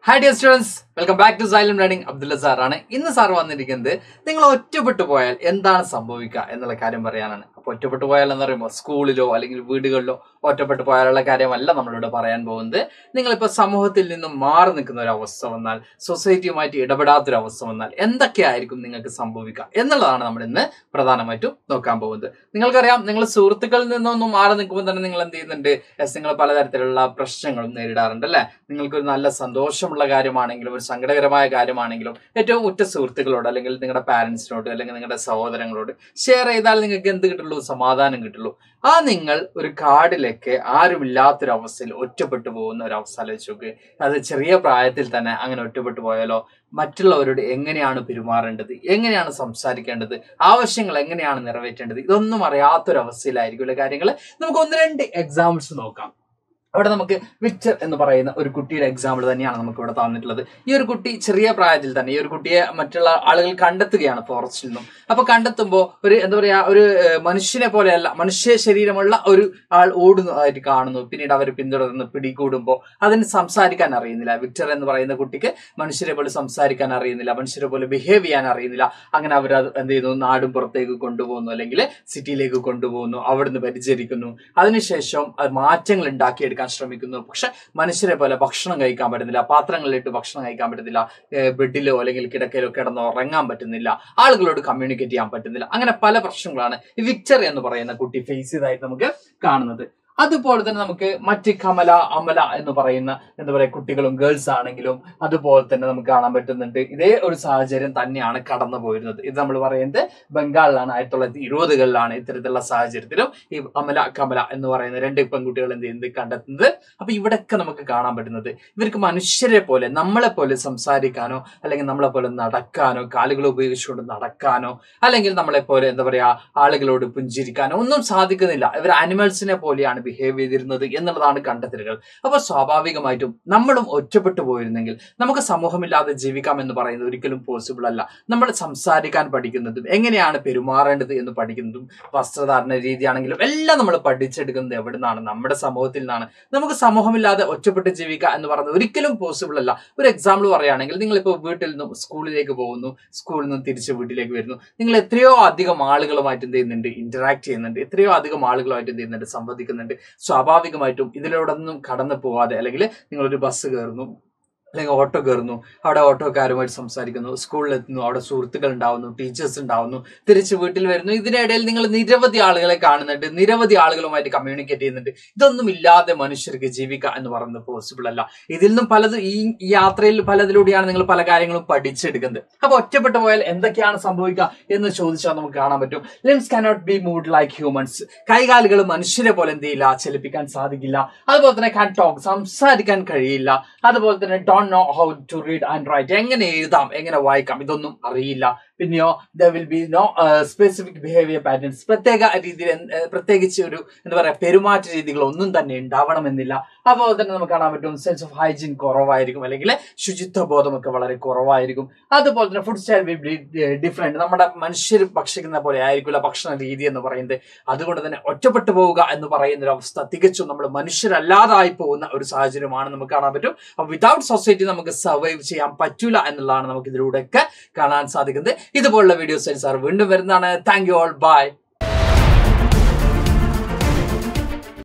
hi dear students welcome back to Xylem Learning Abdulla സാറാണ് ഇന്ന് sir വന്നിരിക്കുന്നത് നിങ്ങൾ ഒറ്റപ്പെട്ടു പോയാൽ എന്താണ് സംഭവിക്കുക എന്നുള്ള കാര്യം പറയാനാണ് അപ്പൊ ഒറ്റപ്പെട്ടു പോയാൽ എന്ന് പറയുമ്പോൾ സ്കൂളിലോ അല്ലെങ്കിൽ വീടുകളിലോ ഒറ്റപ്പെട്ടു പോയാലുള്ള കാര്യമല്ല നമ്മളിവിടെ പറയാൻ പോകുന്നത് നിങ്ങളിപ്പോൾ സമൂഹത്തിൽ നിന്നും മാറി നിൽക്കുന്ന ഒരു അവസ്ഥ വന്നാൽ സൊസൈറ്റിയുമായിട്ട് ഇടപെടാത്തൊരു അവസ്ഥ വന്നാൽ എന്തൊക്കെയായിരിക്കും നിങ്ങൾക്ക് സംഭവിക്കുക എന്നുള്ളതാണ് നമ്മൾ ഇന്ന് പ്രധാനമായിട്ടും നോക്കാൻ പോകുന്നത് നിങ്ങൾക്കറിയാം നിങ്ങൾ സുഹൃത്തുക്കളിൽ നിന്നൊന്നും മാറി നിൽക്കുമ്പോൾ തന്നെ നിങ്ങൾ എന്ത് ചെയ്യുന്നുണ്ട് എസ് നിങ്ങൾ പലതരത്തിലുള്ള പ്രശ്നങ്ങളും നേരിടാറുണ്ട് അല്ലെ നിങ്ങൾക്കൊരു നല്ല സന്തോഷമുള്ള കാര്യമാണെങ്കിലും ഒരു സങ്കടകരമായ കാര്യമാണെങ്കിലും ഏറ്റവും ഉറ്റ സുഹൃത്തുക്കളോട് അല്ലെങ്കിൽ നിങ്ങളുടെ പാരന്റ്സിനോട് അല്ലെങ്കിൽ നിങ്ങളുടെ സഹോദരങ്ങളോട് ഷെയർ ചെയ്താൽ നിങ്ങൾക്ക് എന്ത് കിട്ടുള്ളൂ സമാധാനം കിട്ടുള്ളൂ ആ നിങ്ങൾ ഒരു കാടിലേക്ക് ആരുമില്ലാത്തൊരു അവസ്ഥയിൽ ഒറ്റപ്പെട്ടു പോകുന്ന ഒരു അവസ്ഥ ആലോചിച്ച് നോക്ക് അത് ചെറിയ പ്രായത്തിൽ തന്നെ അങ്ങനെ ഒറ്റപ്പെട്ടു പോയാലോ മറ്റുള്ളവരോട് എങ്ങനെയാണ് പെരുമാറേണ്ടത് എങ്ങനെയാണ് സംസാരിക്കേണ്ടത് ആവശ്യങ്ങൾ എങ്ങനെയാണ് നിറവേറ്റേണ്ടത് ഇതൊന്നും അറിയാത്തൊരു അവസ്ഥയിലായിരിക്കും കാര്യങ്ങൾ നമുക്ക് ഒന്ന് രണ്ട് എക്സാമ്പിൾസ് നോക്കാം അവിടെ നമുക്ക് വിക്ടർ എന്ന് പറയുന്ന ഒരു കുട്ടിയുടെ എക്സാമ്പിൾ തന്നെയാണ് നമുക്ക് ഇവിടെ തന്നിട്ടുള്ളത് ഈ ഒരു കുട്ടി ചെറിയ പ്രായത്തിൽ തന്നെ ഈ ഒരു കുട്ടിയെ മറ്റുള്ള ആളുകൾ കണ്ടെത്തുകയാണ് ഫോറസ്റ്റിൽ നിന്നും അപ്പൊ കണ്ടെത്തുമ്പോൾ ഒരു എന്താ പറയാ ഒരു ഏഹ്, മനുഷ്യനെ പോലെയല്ല മനുഷ്യ ശരീരമുള്ള ഒരു ആൾ ഓടുന്നതായിട്ട് കാണുന്നു പിന്നീട് അവർ പിന്തുടർന്ന് പിടികൂടുമ്പോൾ അതിന് സംസാരിക്കാൻ അറിയുന്നില്ല വിക്ടർ എന്ന് പറയുന്ന കുട്ടിക്ക് മനുഷ്യരെ പോലെ സംസാരിക്കാൻ അറിയുന്നില്ല മനുഷ്യരെ പോലെ ബിഹേവ് ചെയ്യാൻ അറിയുന്നില്ല അങ്ങനെ അവർ അത് എന്ത് ചെയ്യുന്നു നാടും പുറത്തേക്ക് കൊണ്ടുപോകുന്നു അല്ലെങ്കിൽ സിറ്റിയിലേക്ക് കൊണ്ടുപോകുന്നു അവിടുന്ന് പരിചരിക്കുന്നു അതിനുശേഷം അത് മാറ്റങ്ങൾ ഉണ്ടാക്കിയെടുക്കാൻ ശ്രമിക്കുന്നു പക്ഷെ മനുഷ്യരെ പോലെ ഭക്ഷണം കഴിക്കാൻ പറ്റുന്നില്ല പാത്രങ്ങളിലിട്ട് ഭക്ഷണം കഴിക്കാൻ പറ്റുന്നില്ല ഏഹ് ബെഡിലോ അല്ലെങ്കിൽ കിടക്കയിലോ കിടന്നോ ഉറങ്ങാൻ പറ്റുന്നില്ല ആളുകളോട് കമ്മ്യൂണിക്കേറ്റ് ചെയ്യാൻ പറ്റുന്നില്ല അങ്ങനെ പല പ്രശ്നങ്ങളാണ് ഈ വിക്ടർ എന്ന് പറയുന്ന കുട്ടി ഫേസ് ചെയ്തതായിട്ട് നമുക്ക് കാണുന്നത് അതുപോലെ തന്നെ നമുക്ക് മറ്റ് കമല അമല എന്ന് പറയുന്ന എന്താ പറയുക കുട്ടികളും ഗേൾസ് ആണെങ്കിലും അതുപോലെ തന്നെ നമുക്ക് കാണാൻ പറ്റുന്നുണ്ട് ഇതേ ഒരു സാഹചര്യം തന്നെയാണ് കടന്നു പോയിരുന്നത് ഇത് നമ്മൾ പറയുന്നത് ബംഗാളിലാണ് ആയിരത്തി തൊള്ളായിരത്തി ഇരുപതുകളിലാണ് ഇത്തരത്തിലുള്ള സാഹചര്യത്തിലും ഈ അമല കമല എന്ന് പറയുന്ന രണ്ട് പെൺകുട്ടികൾ എന്ത് ചെയ്യുന്നത് കണ്ടെത്തുന്നത് അപ്പൊ ഇവിടെയൊക്കെ നമുക്ക് കാണാൻ പറ്റുന്നത് ഇവർക്ക് മനുഷ്യരെ പോലെ നമ്മളെ പോലെ സംസാരിക്കാനോ അല്ലെങ്കിൽ നമ്മളെ പോലെ നടക്കാനോ കാലുകൾ ഉപയോഗിച്ചുകൊണ്ട് നടക്കാനോ അല്ലെങ്കിൽ നമ്മളെ പോലെ എന്താ പറയാ ആളുകളോട് പുഞ്ചിരിക്കാനോ ഒന്നും സാധിക്കുന്നില്ല ഇവർ അനിമൽസിനെ പോലെയാണ് ബിഹേവ് ചെയ്തിരുന്നത് എന്നുള്ളതാണ് കണ്ടെത്തലുകൾ അപ്പൊ സ്വാഭാവികമായിട്ടും നമ്മളും ഒറ്റപ്പെട്ടു പോയിരുന്നെങ്കിൽ നമുക്ക് സമൂഹമില്ലാതെ ജീവിക്കാം എന്ന് പറയുന്നത് ഒരിക്കലും പോസിബിൾ അല്ല നമ്മൾ സംസാരിക്കാൻ പഠിക്കുന്നതും എങ്ങനെയാണ് പെരുമാറേണ്ടത് എന്ന് പഠിക്കുന്നതും വസ്ത്രധാരണ രീതിയാണെങ്കിലും എല്ലാം നമ്മൾ പഠിച്ചെടുക്കുന്നത് എവിടെ നിന്നാണ് നമ്മുടെ സമൂഹത്തിൽ നിന്നാണ് നമുക്ക് സമൂഹമില്ലാതെ ഒറ്റപ്പെട്ട് ജീവിക്കുക എന്ന് പറയുന്നത് ഒരിക്കലും പോസിബിൾ അല്ല ഒരു എക്സാമ്പിൾ പറയുകയാണെങ്കിൽ നിങ്ങളിപ്പോൾ വീട്ടിൽ നിന്നും സ്കൂളിലേക്ക് പോകുന്നു സ്കൂളിൽ നിന്നും തിരിച്ച് വീട്ടിലേക്ക് വരുന്നു നിങ്ങൾ എത്രയോ അധികം ആളുകളുമായിട്ട് എന്ത് ചെയ്യുന്നുണ്ട് ഇന്ററാക്ട് ചെയ്യുന്നുണ്ട് എത്രയോ അധികം ആളുകളുമായിട്ട് എന്ത് ചെയ്യുന്നുണ്ട് സംവദിക്കുന്നുണ്ട് സ്വാഭാവികമായിട്ടും ഇതിലൂടെ ഒന്നും കടന്നു പോവാതെ അല്ലെങ്കിൽ നിങ്ങളൊരു ബസ് കയറുന്നു അല്ലെങ്കിൽ ഓട്ടോ കയറുന്നു അവിടെ ഓട്ടോക്കാരുമായിട്ട് സംസാരിക്കുന്നു സ്കൂളിലെത്തുന്നു അവിടെ സുഹൃത്തുക്കൾ ഉണ്ടാവുന്നു ടീച്ചേഴ്സ് ഉണ്ടാവുന്നു തിരിച്ച് വീട്ടിൽ വരുന്നു ഇതിനിടയിൽ നിങ്ങൾ നിരവധി ആളുകളെ കാണുന്നുണ്ട് നിരവധി ആളുകളുമായിട്ട് കമ്മ്യൂണിക്കേറ്റ് ചെയ്യുന്നുണ്ട് ഇതൊന്നും ഇല്ലാതെ മനുഷ്യർക്ക് ജീവിക്കുക എന്ന് പറയുന്നത് പോസിബിൾ അല്ല ഇതിൽ നിന്നും പലത് ഈ ഈ യാത്രയിൽ പലതിലൂടെയാണ് നിങ്ങൾ പല കാര്യങ്ങളും പഠിച്ചെടുക്കുന്നത് അപ്പൊ ഒറ്റപ്പെട്ടു പോയാൽ എന്തൊക്കെയാണ് സംഭവിക്കുക എന്ന് ചോദിച്ചാൽ നമുക്ക് കാണാൻ പറ്റും limbs cannot be moved like humans കൈകാലുകൾ മനുഷ്യരെ പോലെ എന്ത് ചെയ്യില്ല ചലിപ്പിക്കാൻ സാധിക്കില്ല അതുപോലെ തന്നെ കാൻ ടോക്ക് സംസാരിക്കാൻ കഴിയില്ല അതുപോലെ തന്നെ don't know how to read and write എങ്ങനെ എഴുതാം എങ്ങനെ വായിക്കാം ഇതൊന്നും അറിയില്ല പിന്നെയോ they will be no specific behaviour patterns പ്രത്യേക രീതിയിൽ എന്ത്- ഏഹ് പ്രത്യേകിച്ച് ഒരു എന്താ പറയാ പെരുമാറ്റ രീതികൾ ഒന്നും തന്നെ ഉണ്ടാവണമെന്നില്ല അതുപോലെ തന്നെ നമുക്ക് കാണാൻ പറ്റും സെൻസ് ഓഫ് ഹൈജീൻ കുറവായിരിക്കും അല്ലെങ്കിൽ ശുചിത്വ ബോധമൊക്കെ വളരെ കുറവായിരിക്കും അതുപോലെ തന്നെ food style will be different നമ്മുടെ മനുഷ്യർ ഭക്ഷിക്കുന്ന പോലെ ആയിരിക്കില്ല ഭക്ഷണ രീതി എന്ന് പറയുന്നത് അതുകൊണ്ട് തന്നെ ഒറ്റപ്പെട്ടു പോവുക എന്ന് പറയുന്ന ഒരു അവസ്ഥ തികച്ചും നമ്മൾ മനുഷ്യരല്ലാതായി പോകുന്ന ഒരു സാഹചര്യമാണ് നമുക്ക് കാണാൻ പറ്റും അപ്പൊ വിതൗട്ട് സൊസൈറ്റി നമുക്ക് സർവൈവ് ചെയ്യാൻ പറ്റൂല എന്നുള്ളതാണ് നമുക്ക് ഇതിലൂടെയൊക്കെ കാണാൻ സാധിക്കുന്നത് ഇതുപോലുള്ള വീഡിയോസ് സാർ വീണ്ടും വരുന്നതാണ് താങ്ക് യു ഓൾ ബൈ